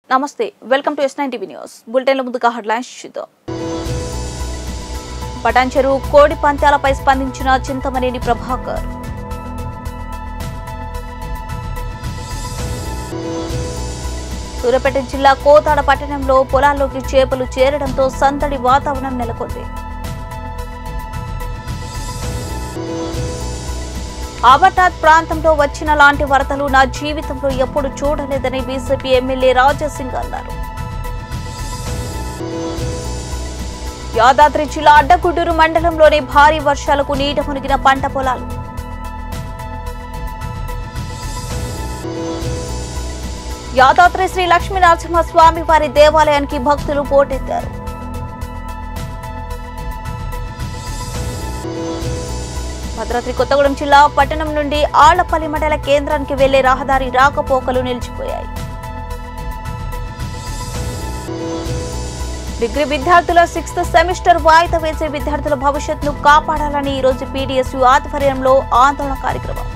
నమస్తే welcome to S nine TV news బులెటిన్ల ముందుగా హెడ్లైన్స్ చూద్దాం పటాన్చెరు కోడి పంత్యాలపై స్పందించిన చింతమనేని ప్రభాకర్ సూర్యాపేట జిల్లా కోతాడ పట్టణంలో పొలాల్లోకి చేపలు చేరడంతో సందడి వాతావరణం నెలకొంది అమర్నాథ్ ప్రాంతంలో వచ్చిన లాంటి వరదలు నా జీవితంలో ఎప్పుడు చూడలేదని బీజేపీ ఎమ్మెల్యే రాజాసింగ్ అన్నారు యాదాద్రి జిల్లా అడ్డగుడ్డూరు మండలంలోని భారీ వర్షాలకు నీట మునిగిన పంట పొలాలు యాదాద్రి శ్రీ లక్ష్మీనరసింహ స్వామి వారి దేవాలయానికి భక్తులు పోటెత్తారు భద్రాద్రి కొత్తగూడెం జిల్లా పట్టణం నుండి ఆళ్లపల్లి మండల కేంద్రానికి వెళ్లే రహదారి రాకపోకలు నిలిచిపోయాయి డిగ్రీ విద్యార్థుల సిక్స్త్ సెమిస్టర్ వాయిదా వేసే విద్యార్థుల భవిష్యత్తును కాపాడాలని ఈ రోజు పీడీఎస్యు ఆధ్వర్యంలో ఆందోళన కార్యక్రమం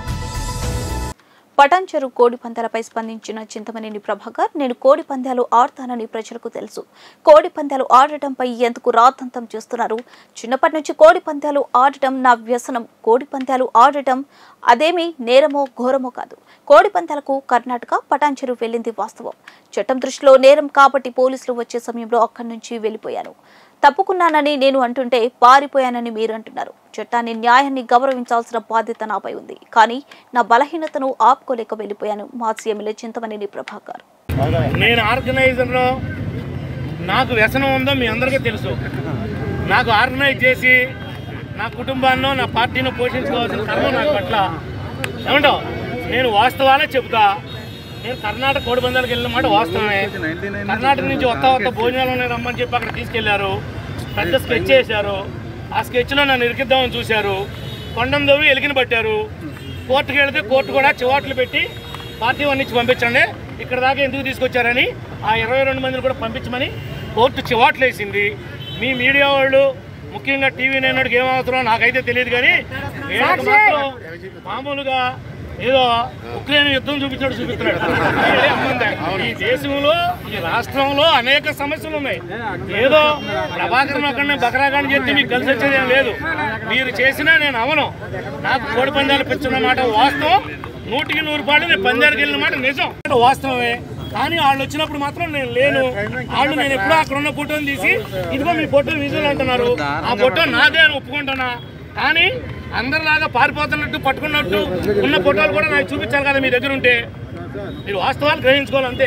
పటాన్చెరు కోడి పందాలపై స్పందించిన చింతమనేని ప్రభాకర్ నేను కోడి పందాలు ఆడతానని ప్రజలకు తెలుసు కోడి పందాలు ఆడటంపై ఎందుకు రాద్దంతం చేస్తున్నారు చిన్నప్పటి నుంచి కోడి పందాలు ఆడటం నా వ్యసనం కోడి పందాలు ఆడటం అదేమీ నేరమో ఘోరమో కాదు కోడి పందాలకు కర్ణాటక పటాన్చెరు వెళ్ళింది వాస్తవం చట్టం దృష్టిలో నేరం కాబట్టి పోలీసులు వచ్చే సమయంలో అక్కడి నుంచి వెళ్ళిపోయాను తప్పుకున్నానని నేను అంటుంటే పారిపోయానని మీరు అంటున్నారు చట్టాన్ని న్యాయాన్ని గౌరవించాల్సిన బాధ్యత నాపై ఉంది కానీ నా బలహీనతను ఆపుకోలేక వెళ్ళిపోయాను మాజీ ఎమ్మెల్యే చింతమనేని ప్రభాకర్ నేను ఆర్గనైజర్లో నాకు వ్యసనం ఉందో మీ అందరికీ తెలుసు నాకు ఆర్గనైజ్ చేసి నా కుటుంబాన్నో నా పార్టీని పోషించుకోవాల్సిన కర్మ నాకు పట్ల ఏమంటావు నేను వాస్తవాలే చెబుతా నేను కర్ణాటక కోడిబందాలకు వెళ్ళిన మాట వాస్తవమే కర్ణాటక నుంచి వస్తా వస్తా భోజనాలు ఉన్నాయి రమ్మని చెప్పి అక్కడ తీసుకెళ్లారు పెద్ద స్కెచ్ చేశారు ఆ స్కెచ్లో నన్ను ఇరికిద్దామని చూశారు కొండం దవ్వి ఎలిగిన పట్టారు కోర్టుకి వెళితే కోర్టు కూడా చివాట్లు పెట్టి పార్టీ వన్ నుంచి పంపించండి ఇక్కడ దాకా ఎందుకు తీసుకొచ్చారని ఆ ఇరవై రెండు మందిని కూడా పంపించమని కోర్టు చివాట్లు వేసింది మీ మీడియా వాళ్ళు ముఖ్యంగా టీవీ నైన్కి ఏం అవసరం నాకైతే తెలియదు కానీ వీళ్ళకి మాత్రం మామూలుగా ఏదో ఉక్రెయిన్ యుద్ధం చూపించాడు చూపిస్తున్నాడు ఇదే అమ్మందే. ఈ దేశంలో ఈ రాష్ట్రంలో అనేక సమస్యలు ఉన్నాయి ఏదో ప్రభాకరన్ ఒక్కడిని బకరాగాని చెప్తే మీకు కలిసి వచ్చేది ఏం లేదు మీరు చేసినా నేను అవను నాకు కోడి పందాలు పెంచున్న మాట వాస్తవం నూటికి నూరు పాళ్ళు నేను పందాలకు వెళ్ళిన మాట నిజం మాట వాస్తవమే కానీ వాళ్ళు వచ్చినప్పుడు మాత్రం నేను లేను వాళ్ళు నేను ఎప్పుడో అక్కడ ఉన్న ఫోటోని తీసి ఇదిగో మీ ఫోటో విజువల్ అంటున్నారు ఆ ఫోటో నాదే అని ఒప్పుకుంటున్నా కానీ అందరిలాగా పారిపోతున్నట్టు పట్టుకున్నట్టు ఉన్న ఫోటోలు కూడా నాకు చూపించాలి కదా మీ దగ్గర ఉంటే మీరు వాస్తవాలు గ్రహించుకోవాలి అంతే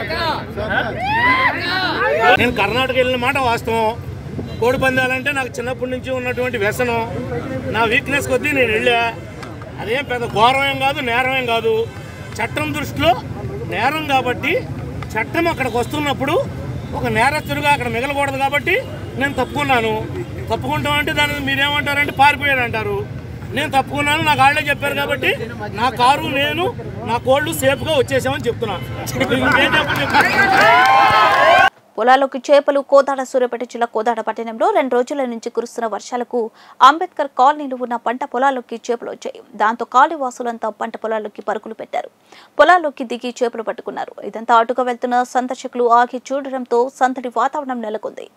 నేను కర్ణాటక వెళ్ళిన మాట వాస్తవం కోడి పందాలంటే నాకు చిన్నప్పటి నుంచి ఉన్నటువంటి వ్యసనం నా వీక్నెస్ కొద్దీ నేను వెళ్ళా అదేం పెద్ద ఘోరమేం కాదు నేరమేం కాదు చట్టం దృష్టిలో నేరం కాబట్టి చట్టం అక్కడికి వస్తున్నప్పుడు ఒక నేరస్తుడిగా అక్కడ మిగలకూడదు కాబట్టి నేను తప్పుకున్నాను తప్పుకుంటామంటే దాన్ని మీరేమంటారంటే పారిపోయాడు అంటారు నేను తప్పుకున్నాను నాకు వాళ్ళే చెప్పారు కాబట్టి నా కారు నేను నా కోళ్ళు సేఫ్గా వచ్చేసామని చెప్తున్నా ఇంకేం చెప్పండి పొలాల్లోకి చేపలు కోదాడ సూర్యాపేట జిల్లా కోదాడ పట్టణంలో రెండు రోజుల నుంచి కురుస్తున్న వర్షాలకు అంబేద్కర్ కాలనీలో ఉన్న పంట పొలాల్లోకి చేపలు వచ్చాయి దాంతో కాళీవాసులంతా పంట పొలాల్లోకి పరుగులు పెట్టారు పొలాల్లోకి దిగి చేపలు పట్టుకున్నారు ఇదంతా అటుగా వెళ్తున్న సందర్శకులు ఆగి చూడడంతో సందడి వాతావరణం నెలకొంది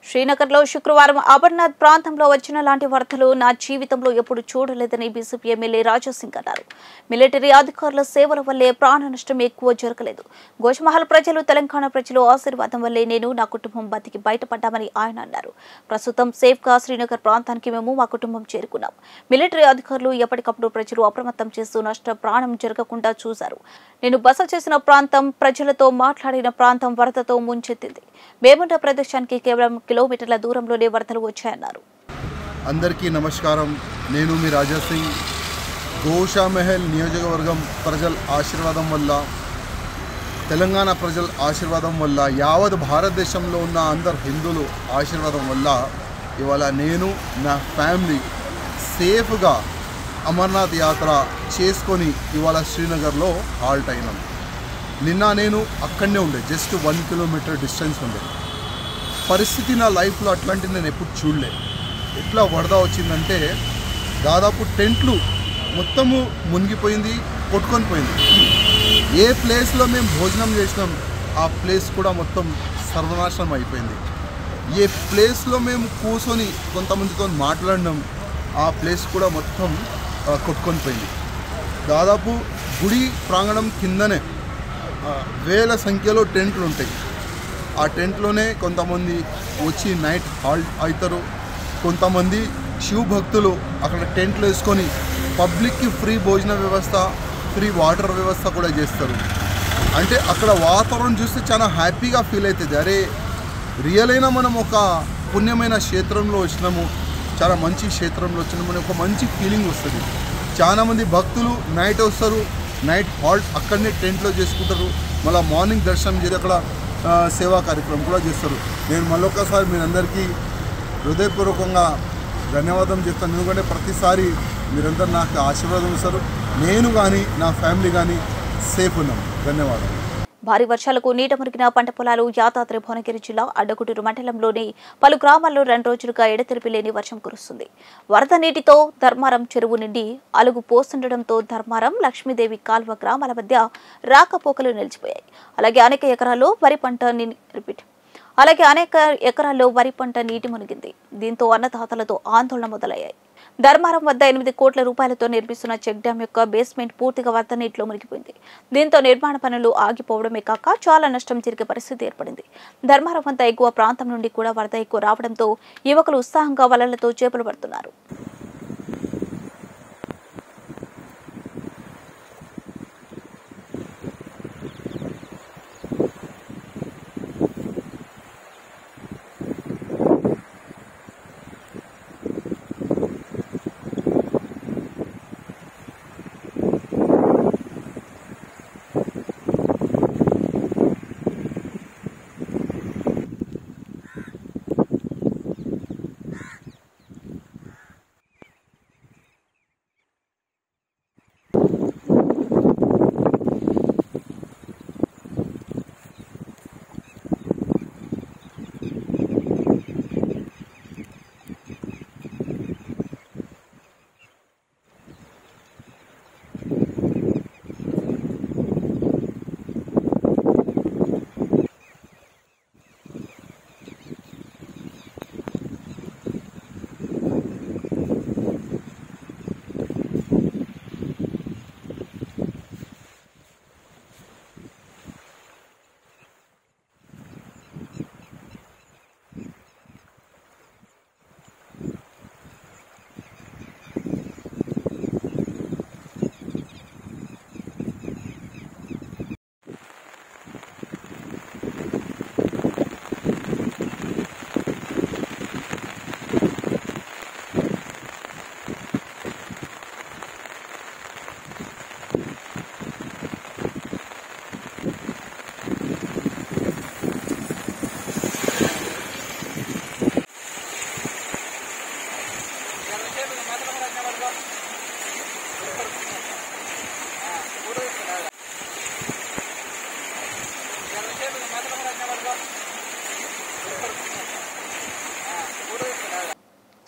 శ్రీనగర్లో శుక్రవారం అమర్నాథ్ ప్రాంతంలో వచ్చిన లాంటి వరదలు నా జీవితంలో ఎప్పుడు చూడలేదని బీజేపీ ఎమ్మెల్యే రాజాసింగ్ అన్నారు మిలిటరీ అధికారుల సేవల వల్లే ప్రాణ నష్టం ఎక్కువ జరగలేదు గోషమహల్ ప్రజలు తెలంగాణ ప్రజలు ఆశీర్వాదం వల్లే నేను నా కుటుంబం బతికి బయటపడ్డామని ఆయన అన్నారు ప్రస్తుతం సేఫ్ గా శ్రీనగర్ ప్రాంతానికి మేము మా కుటుంబం చేరుకున్నాం మిలిటరీ అధికారులు ఎప్పటికప్పుడు ప్రజలు అప్రమత్తం చేస్తూ నష్ట ప్రాణం జరగకుండా చూశారు నేను బస చేసిన ప్రాంతం ప్రజలతో మాట్లాడిన ప్రాంతం వరదతో ముంచెత్తింది మేమున్న ప్రదేశానికి కేవలం కిలోమీటర్ల దూరంలోనే వరదలు వచ్చాయన్నారు అందరికీ నమస్కారం నేను మీ రాజా సింగ్ గోషామహల్ నియోజకవర్గం ప్రజల ఆశీర్వాదం వల్ల తెలంగాణ ప్రజల ఆశీర్వాదం వల్ల యావత్ భారతదేశంలో ఉన్న అందరు హిందువులు ఆశీర్వాదం వల్ల ఇవాళ నేను నా ఫ్యామిలీ సేఫ్గా అమర్నాథ్ యాత్ర చేసుకొని ఇవాళ శ్రీనగర్లో హాల్ట్ అయినాను నిన్న నేను అక్కడనే ఉండే జస్ట్ వన్ కిలోమీటర్ డిస్టెన్స్ ఉండే పరిస్థితి నా లైఫ్లో అట్లాంటిది నేను ఎప్పుడు చూడలే ఎట్లా వరద వచ్చిందంటే దాదాపు టెంట్లు మొత్తము మునిగిపోయింది కొట్టుకొని పోయింది ఏ ప్లేస్లో మేము భోజనం చేసినాం ఆ ప్లేస్ కూడా మొత్తం సర్వనాశనం అయిపోయింది ఏ ప్లేస్లో మేము కూర్చొని కొంతమందితో మాట్లాడినాం ఆ ప్లేస్ కూడా మొత్తం ఆ, కొట్టుకొని పోయింది దాదాపు గుడి ప్రాంగణం కిందనే ఆ, వేల సంఖ్యలో టెంట్లు ఉంటాయి ఆ టెంట్లోనే కొంతమంది వచ్చి నైట్ హాల్ట్ అవుతారు కొంతమంది శివ భక్తులు అక్కడ టెంట్లు వేసుకొని పబ్లిక్కి ఫ్రీ భోజన వ్యవస్థ ఫ్రీ వాటర్ వ్యవస్థ కూడా చేస్తారు అంటే అక్కడ వాతావరణం చూస్తే చాలా హ్యాపీగా ఫీల్ అవుతుంది అరే రియల్ అయినా మనం ఒక పుణ్యమైన క్షేత్రంలో వచ్చినాము చాలా మంచి క్షేత్రంలో వచ్చినామని ఒక మంచి ఫీలింగ్ వస్తుంది చాలా మంది భక్తులు నైట్ వస్తారు నైట్ హాల్ట్ అక్కడనే టెంట్లో చేసుకుంటారు మళ్ళీ మార్నింగ్ దర్శనం చేసి అక్కడ ఆ, సేవా కార్యక్రమం కూడా చేస్తారు నేను మళ్ళొక్కసారి మీరందరికీ హృదయపూర్వకంగా ధన్యవాదం చెప్తాను ఎందుకంటే ప్రతిసారి మీరందరూ నాకు ఆశీర్వాదం ఇస్తారు నేను కానీ నా ఫ్యామిలీ కానీ సేఫ్ ఉన్నాం ధన్యవాదాలు భారీ వర్షాలకు నీట మురిగిన పంట పొలాలు యాదాద్రి భువనగిరి జిల్లా అడ్డగుటూరు మండలంలోని పలు గ్రామాల్లో రెండు రోజులుగా ఎడతెరిపి లేని వర్షం కురుస్తుంది వరద నీటితో ధర్మారం చెరువు నిండి అలుగు పోస్తుండటంతో ధర్మారం లక్ష్మీదేవి కాల్వ గ్రామాల మధ్య రాకపోకలు నిలిచిపోయాయి అలాగే అనేక ఎకరాల్లో వరి పంట ని- రిపీట్ అలాగే అనేక ఎకరాల్లో వరి పంట నీటి మునిగింది దీంతో అన్నదాతలతో ఆందోళన మొదలయ్యాయి ధర్మారం వద్ద ఎనిమిది కోట్ల రూపాయలతో నిర్మిస్తున్న చెక్ డ్యాం యొక్క బేస్మెంట్ పూర్తిగా వరద నీటిలో మునిగిపోయింది దీంతో నిర్మాణ పనులు ఆగిపోవడమే కాక చాలా నష్టం జరిగే పరిస్థితి ఏర్పడింది ధర్మారం వద్ద ఎగువ ప్రాంతం నుండి కూడా వరద ఎక్కువ రావడంతో యువకులు ఉత్సాహంగా వలలతో చేపలు పడుతున్నారు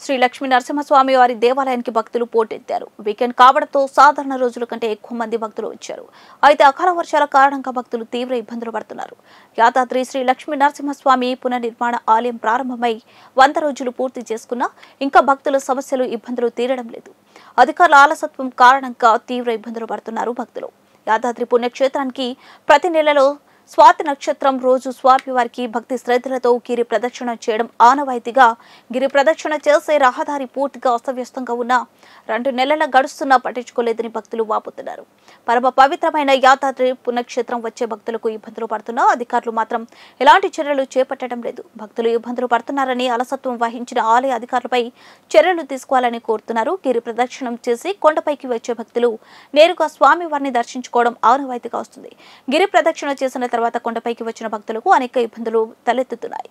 శ్రీ లక్ష్మీ నరసింహస్వామి వారి దేవాలయానికి భక్తులు పోటెత్తారు వీకెండ్ కావడంతో సాధారణ రోజుల కంటే ఎక్కువ మంది భక్తులు వచ్చారు అయితే అకాల వర్షాల కారణంగా భక్తులు తీవ్ర ఇబ్బందులు పడుతున్నారు యాదాద్రి శ్రీ లక్ష్మీ నరసింహస్వామి పునర్నిర్మాణ ఆలయం ప్రారంభమై వంద రోజులు పూర్తి చేసుకున్నా ఇంకా భక్తుల సమస్యలు ఇబ్బందులు తీరడం లేదు అధికారుల ఆలసత్వం కారణంగా తీవ్ర ఇబ్బందులు పడుతున్నారు భక్తులు యాదాద్రి పుణ్యక్షేత్రానికి ప్రతి నెలలో స్వాతి నక్షత్రం రోజు స్వామివారికి భక్తి శ్రద్ధలతో గిరి ప్రదక్షిణ చేయడం ఆనవాయితీగా గిరి ప్రదక్షిణ చేసే రహదారి పూర్తిగా అస్తవ్యస్తంగా ఉన్న రెండు నెలల గడుస్తున్నా పట్టించుకోలేదని భక్తులు వాపోతున్నారు పరమ పవిత్రమైన యాదాద్రి పుణ్యక్షేత్రం వచ్చే భక్తులకు ఇబ్బందులు పడుతున్నా అధికారులు మాత్రం ఎలాంటి చర్యలు చేపట్టడం లేదు భక్తులు ఇబ్బందులు పడుతున్నారని అలసత్వం వహించిన ఆలయ అధికారులపై చర్యలు తీసుకోవాలని కోరుతున్నారు గిరి ప్రదక్షిణం చేసి కొండపైకి వచ్చే భక్తులు నేరుగా స్వామివారిని దర్శించుకోవడం ఆనవాయితీగా వస్తుంది గిరి ప్రదక్షిణ చేసిన తర్వాత కొండపైకి వచ్చిన భక్తులకు అనేక ఇబ్బందులు తలెత్తుతున్నాయి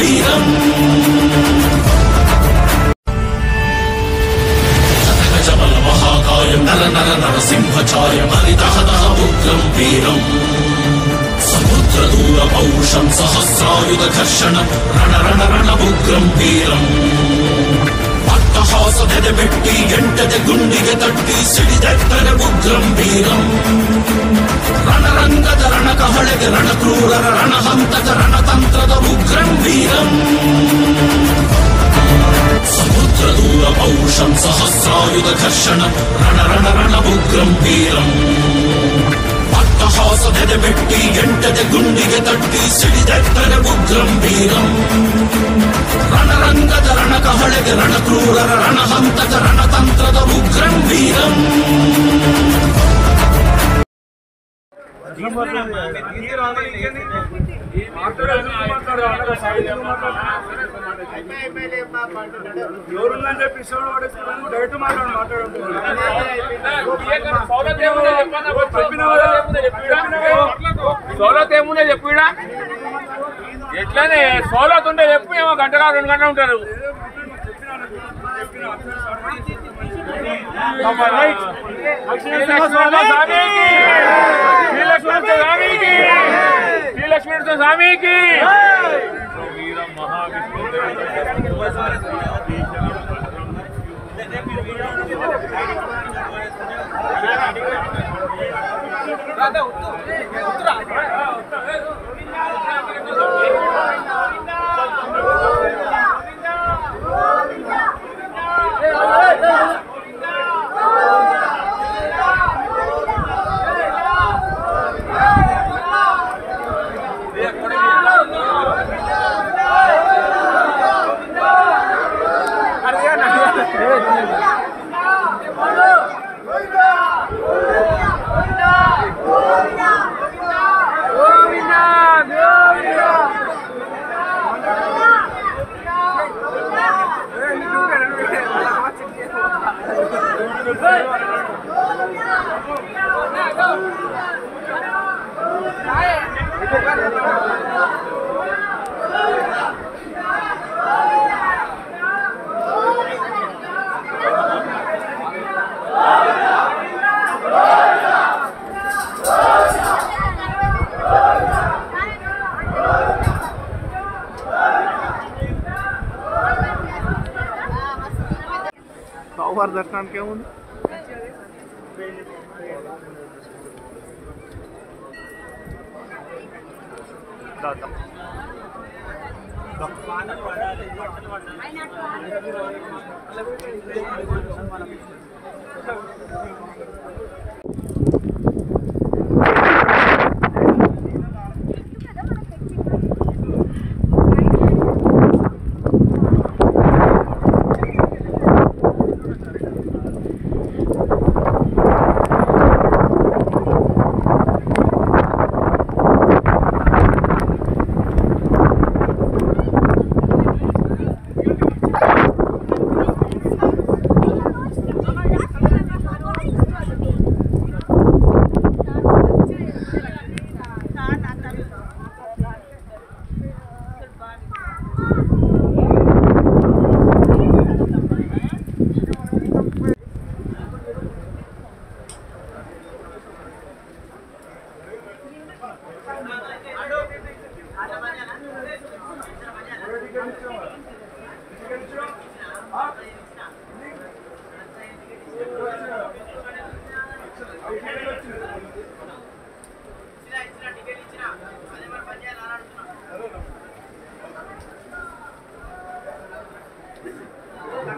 జబల మహాకాయం నర నర నరసింహచాయ హరిదహదహ ఉగ్రం వీరం సముద్ర దూర పౌరుషం సహస్రాయుధ ఘర్షణం రణ రణ రణ ఉగ్రం వీరం అట్టహాస నెదబెట్టి ఎంటది గుండిಗೆ ತಟ್ಟಿ ಸಿಡಿದೆತ್ತನ ಉಗ್ರಂ ವೀರಂ ರಣರಂಗದ ರಣಕಹಳೆಗೆ ರಣಕ್ರೂರರ ರಣಹಂತಕ ರಣತಂತ್ರದ ಉಗ್ರಂ ವೀರಂ సముద్ర దూర పౌరుషం సహస్రాయుధ ఘర్షణం రణ రణ రణ ఉగ్రం వీరం అట్టహాస నెదబెట్టి ఎంటది గుండిಗೆ తట్టి సిడిదెత్తన ఉగ్రం వీరం రణరంగದ ರಣಕಹಳೆಗೆ ರಣಕ್ರೂರರ ರಣಹಂತಕ ರಣತಂತ್ರದ ಉಗ್రం వీరం ఎవరుందని చెప్పి ఇష్టం పడేసుకున్నాను డైరెక్ట్ మాట్లాడు మాట్లాడు సోలత్ ఏముండే చెప్పుడా ఎట్లనే సోలత్ ఉంటే చెప్పు ఏమో గంటగా రెండు గంటలు ఉంటారు శ్రీలక్ష్మణ స్వామికి శ్రీలక్ష్మణ స్వామికి వీర మహావిష్ణు సౌహార్ దర్శనానికి ఏముంది Thank you.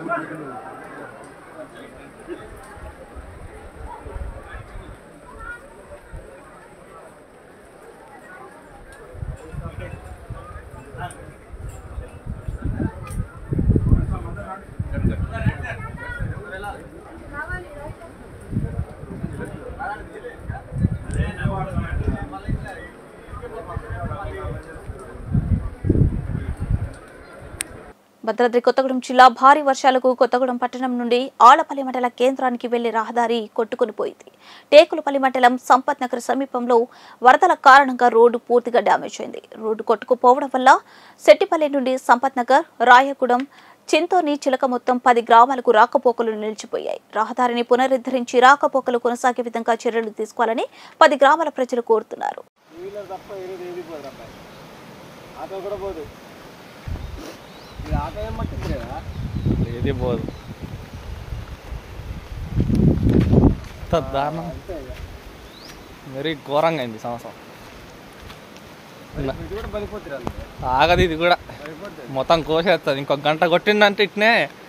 భద్రాద్రి కొత్తగూడెం జిల్లా భారీ వర్షాలకు కొత్తగూడెం పట్టణం నుండి ఆలపల్లి మండల కేంద్రానికి వెళ్లే రహదారి కొట్టుకుని పోయింది టేకులపల్లి మండలం సంపత్ నగర్ సమీపంలో వరదల కారణంగా రోడ్డు పూర్తిగా డ్యామేజ్ అయింది రోడ్డు కొట్టుకుపోవడం వల్ల సెట్టిపల్లి నుండి సంపత్ నగర్ రాయగూడెం చింతోని చిలక మొత్తం పది గ్రామాలకు రాకపోకలు నిలిచిపోయాయి రహదారిని పునరుద్ధరించి రాకపోకలు కొనసాగే విధంగా చర్యలు తీసుకోవాలని పది గ్రామాల ప్రజలు కోరుతున్నారు వీలర్ తప్ప ఏది ఏది పోదు అబ్బాయి ఆటో కూడా పోదు ఇది ఆటో ఏం పట్టింది లేదా ఏది పోదు ఇంత దారుణం అంతే ఇక మరీ ఘోరంగా అయింది ఈ సంవత్సరం ఇది కూడా పడిపోతుంది అంతే ఆగదు ఇది కూడా పడిపోతుంది మొత్తం కోసేస్తుంది ఇంకొక గంట కొట్టిందంటే ఇట్నే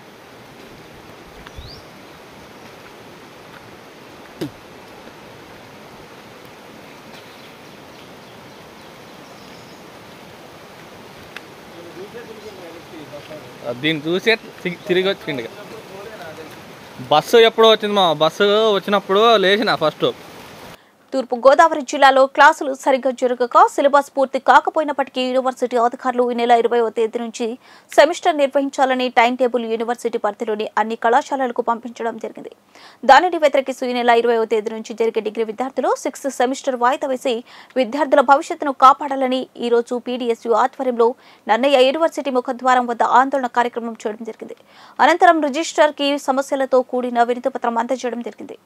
దీన్ని చూసే తి- తిరిగి వచ్చిండు ఇక. బస్సు ఎప్పుడు వచ్చింది మా బస్సు వచ్చినప్పుడు లేచిన ఫస్ట్ తూర్పు గోదావరి జిల్లాలో క్లాసులు సరిగ్గా జరగక సిలబస్ పూర్తి కాకపోయినప్పటికీ యూనివర్సిటీ అధికారులు ఈ నెల ఇరవైవ తేదీ నుంచి సెమిస్టర్ నిర్వహించాలని టైం టేబుల్ యూనివర్సిటీ పరిధిలోని అన్ని కళాశాలలకు పంపించడం జరిగింది దానిని వ్యతిరేకిస్తూ ఈ నెల ఇరవైవ తేదీ నుంచి జరిగే డిగ్రీ విద్యార్థులు సిక్స్త్ సెమిస్టర్ వాయిదా వేసి విద్యార్థుల భవిష్యత్తును కాపాడాలని ఈ రోజు పీడీఎస్యు ఆధ్వర్యంలో నన్నయ్య యూనివర్సిటీ ముఖద్వారం వద్ద ఆందోళన కార్యక్రమం చేయడం జరిగింది అనంతరం రిజిస్ట్రార్ కి సమస్యలతో కూడిన వినతి పత్రం అందజేయడం జరిగింది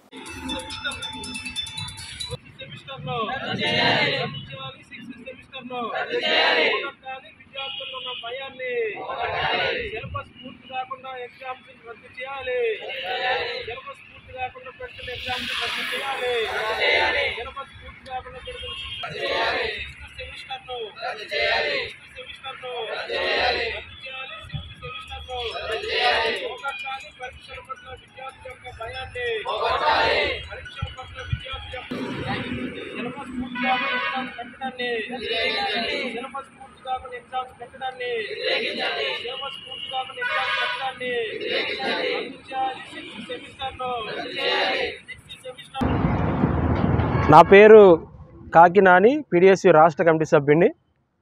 విద్యార్థుల్లో ఉన్న భయాన్ని సిలబస్ పూర్తి కాకుండా ఎగ్జామ్స్ రద్దు చేయాలి సిలబస్ పూర్తి కాకుండా పెడుతున్న ఎగ్జామ్స్ రద్దు చేయాలి సిలబస్ పూర్తి కాకుండా పెడుతున్న సెమిస్టర్ ను సెమిస్టర్ ను రద్దు చేయాలి సెమిస్టర్ ను పోగొట్టాలి పరీక్షల పట్ల విద్యార్థి యొక్క భయాన్ని పరీక్షల పట్ల విద్యార్థి యొక్క సిలబస్ పూర్తి కాకుండా ఎగ్జామ్స్ పెట్టడాన్ని సిలబస్ పూర్తి కాకుండా ఎగ్జామ్స్ పెట్టడాన్ని సిలబస్ పూర్తి కాకుండా ఎగ్జామ్స్ పెట్టడాన్ని రద్దు చేయాలి సిక్స్త్ సెమిస్టర్లో సిక్స్త్ సెమిస్టర్ నా పేరు కాకినాని పీడిఎస్యు రాష్ట్ర కమిటీ సభ్యుడిని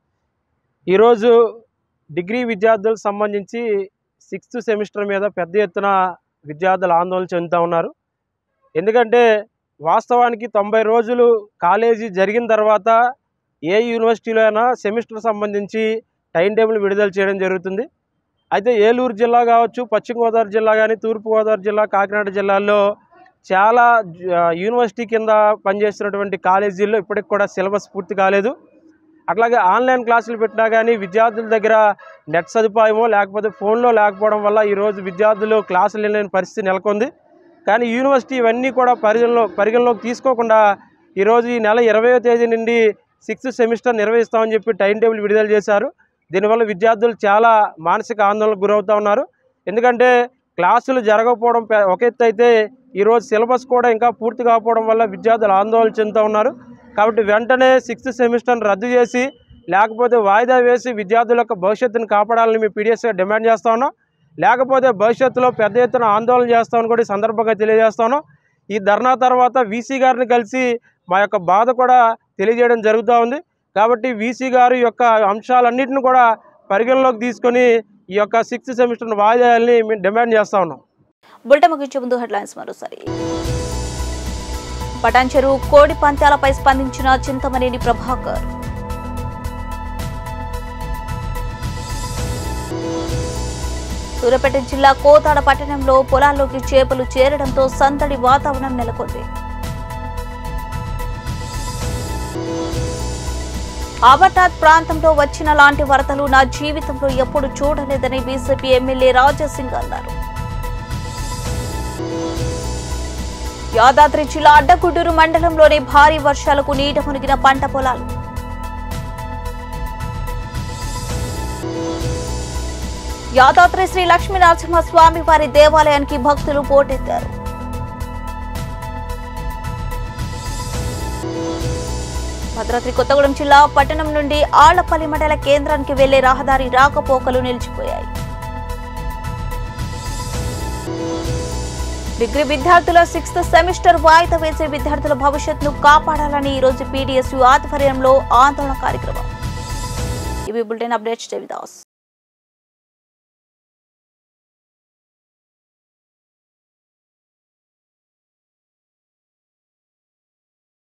ఈరోజు డిగ్రీ విద్యార్థులకు సంబంధించి సిక్స్త్ సెమిస్టర్ మీద పెద్ద ఎత్తున విద్యార్థులు ఆందోళన చెందుతూ ఉన్నారు ఎందుకంటే వాస్తవానికి తొంభై రోజులు కాలేజీ జరిగిన తర్వాత ఏ యూనివర్సిటీలో అయినా సెమిస్టర్ సంబంధించి టైం టేబుల్ విడుదల చేయడం జరుగుతుంది అయితే ఏలూరు జిల్లా కావచ్చు పశ్చిమ గోదావరి జిల్లా కానీ తూర్పుగోదావరి జిల్లా కాకినాడ జిల్లాల్లో చాలా ఆ, యూనివర్సిటీ కింద పనిచేస్తున్నటువంటి కాలేజీల్లో ఇప్పటికి కూడా సిలబస్ పూర్తి కాలేదు అట్లాగే ఆన్లైన్ క్లాసులు పెట్టినా కానీ విద్యార్థుల దగ్గర నెట్ సదుపాయమో లేకపోతే ఫోన్లో లేకపోవడం వల్ల ఈరోజు విద్యార్థులు క్లాసులు వెళ్ళలేని పరిస్థితి నెలకొంది కానీ యూనివర్సిటీ ఇవన్నీ కూడా పరిగణలో పరిగణలోకి తీసుకోకుండా ఈరోజు ఈ నెల ఇరవయో తేదీ నుండి సిక్స్త్ సెమిస్టర్ నిర్వహిస్తామని చెప్పి టైం టేబుల్ విడుదల చేశారు దీనివల్ల విద్యార్థులు చాలా మానసిక ఆందోళనకు గురవుతూ ఉన్నారు ఎందుకంటే క్లాసులు జరగకపోవడం పె- ఒక ఎత్తు అయితే ఈరోజు సిలబస్ కూడా ఇంకా పూర్తి కాకపోవడం వల్ల విద్యార్థులు ఆందోళన చెందుతూ ఉన్నారు కాబట్టి వెంటనే సిక్స్త్ సెమిస్టర్ని రద్దు చేసి లేకపోతే వాయిదా వేసి విద్యార్థుల యొక్క భవిష్యత్తును కాపాడాలని మేము పీడిఎస్గా డిమాండ్ చేస్తా ఉన్నాం లేకపోతే భవిష్యత్తులో పెద్ద ఎత్తున ఆందోళన చేస్తామని కూడా ఈ సందర్భంగా తెలియజేస్తాను ఈ ధర్నా తర్వాత వీసీ గారిని కలిసి మా యొక్క బాధ కూడా తెలియజేయడం జరుగుతూ ఉంది కాబట్టి వీసీ గారి యొక్క అంశాలన్నింటిని కూడా పరిగణలోకి తీసుకొని ఈ యొక్క సిక్స్త్ సెమిస్టర్ను వాయిదా వేయాలని మేము డిమాండ్ చేస్తా ఉన్నాం బులెటిన్ ముగించే ముందు హెడ్లైన్స్ మరోసారి పటాన్ చెరువు కోడి పంత్యాలపై స్పందించిన చింతమనేని ప్రభాకర్ సూర్యాపేట జిల్లా కోతాడ పట్టణంలో పొలాల్లోకి చేపలు చేరడంతో సందడి వాతావరణం నెలకొంది అమర్నాథ్ ప్రాంతంలో వచ్చిన లాంటి వరదలు నా జీవితంలో ఎప్పుడు చూడలేదని బీజేపీ ఎమ్మెల్యే రాజాసింగ్ అన్నారు యాదాద్రి జిల్లా అడ్డగుడ్డూరు మండలంలోని భారీ వర్షాలకు నీట మునిగిన పంట పొలాలు యాదాద్రి శ్రీ లక్ష్మీ నరసింహ స్వామి వారి దేవాలయానికి భక్తులు పోటెత్తారు భద్రాద్రి కొత్తగూడెం జిల్లా పట్టణం నుండి ఆళ్లపల్లి మండల కేంద్రానికి వెళ్లే రహదారి రాకపోకలు నిలిచిపోయాయి డిగ్రీ విద్యార్థుల సిక్స్త్ సెమిస్టర్ వాయిదా వేసే విద్యార్థుల భవిష్యత్తును కాపాడాలని ఈ రోజు పీడీఎస్యు ఆధ్వర్యంలో ఆందోళన కార్యక్రమం ఇవి బులెటిన్ అప్డేట్స్ దేవిదాస్